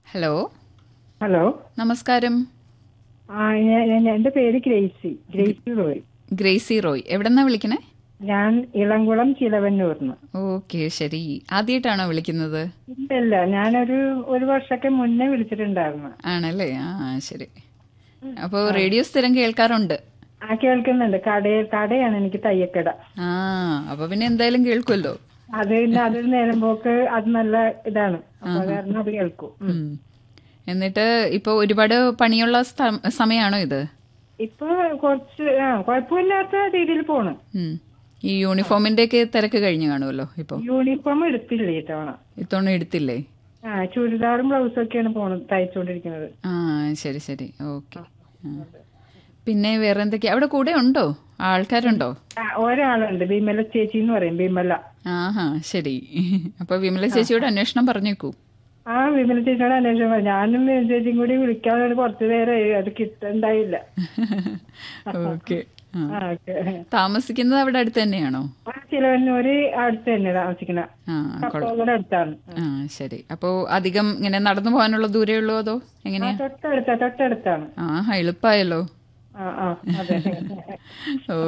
Hello hello നമസ്കാരം ആ ഞാൻ ഞാൻ- എന്റെ പേര് ഗ്രേസി ഗ്രേസി റോയ് ഗ്രേസി റോയ് എവിടെന്നാ വിളിക്കണേ ഞാൻ ഇളംകുളം ചിലവന്നൂർന്ന് ഓക്കെ ശരി ആദ്യമായിട്ടാണോ വിളിക്കുന്നത് ഇല്ല ഞാനൊരു ഒരു വർഷമൊക്കെ മുന്നേ വിളിച്ചിട്ടുണ്ടായിരുന്നു ആണല്ലേ ആ ശരി അപ്പോൾ റേഡിയോ സ്ഥിരം കേൾക്കാറുണ്ട് ആ കേൾക്കുന്നുണ്ട് കടയിൽ കടയാണ് എനിക്ക് തയ്യക്കട ആ അപ്പൊ പിന്നെ എന്തായാലും കേൾക്കുമല്ലോ അത് പിന്നെ അതൊരു നേരം പോക്ക് അത് നല്ല ഇതാണ് അപ്പൊ കാരണം അത് കേൾക്കും ഉം. ഉം. എന്നിട്ട് ഇപ്പൊ ഒരുപാട് പണിയുള്ള സ്ഥ- സമയാണോ ഇത് ഇപ്പൊ കുറച്ച് ആ കുഴപ്പമില്ലാത്ത രീതിയിൽ പോണ് ഉം. ഈ യൂണിഫോമിന്റെ ഒക്കെ തിരക്ക് കഴിഞ്ഞു കാണുമല്ലോ ഇപ്പൊ യൂണിഫോം എടുത്തില്ല ഇത്തവണ ഇത്തവണ എടുത്തില്ലേ ആ ചുരിദാറും ബ്ലൗസും ഒക്കെയാണ് പോണത് തയ്ച്ചുകൊണ്ടിരിക്കുന്നത് ആ ശരി ശരി ഓക്കെ പിന്നെ വേറെ എന്തൊക്കെയാ അവിടെ കൂടെ ഉണ്ടോ ആൾക്കാരുണ്ടോ ആ, ഒരാളുണ്ട് ബിമല ചേച്ചി എന്ന് പറയും ബിമല ആഹാ ശരി അപ്പൊ വിമല ചേച്ചിയോട് അന്വേഷണം പറഞ്ഞേക്കൂ ആ വിമല ചേച്ചിയോട് അന്വേഷണം പറഞ്ഞു. ഞാനും വിമല ചേച്ചിയും കൂടി വിളിക്കാൻ ഒരു കുറച്ചു നേരമായി അത് കിട്ടണ്ടായില്ല ഓക്കെ ആ, ഓക്കേ. താമസിക്കുന്നത് അവിടെ അടുത്ത് തന്നെയാണോ ആ ചിലവന്നൂര് അടുത്ത് തന്നെ താമസിക്കണ ആ കൊള്ളാം കപ്പോളയുടെ അടുത്താണ് ആ ശരി അപ്പോ അധികം ഇങ്ങനെ നടന്നു പോകാനുള്ള ദൂരേ ഉള്ളൂ അതോ ആ, എങ്ങനെയാ തൊട്ടടുത്ത തൊട്ടടുത്താണ് ആഹാ എളുപ്പമായല്ലോ ആ ആ അതെ ഓ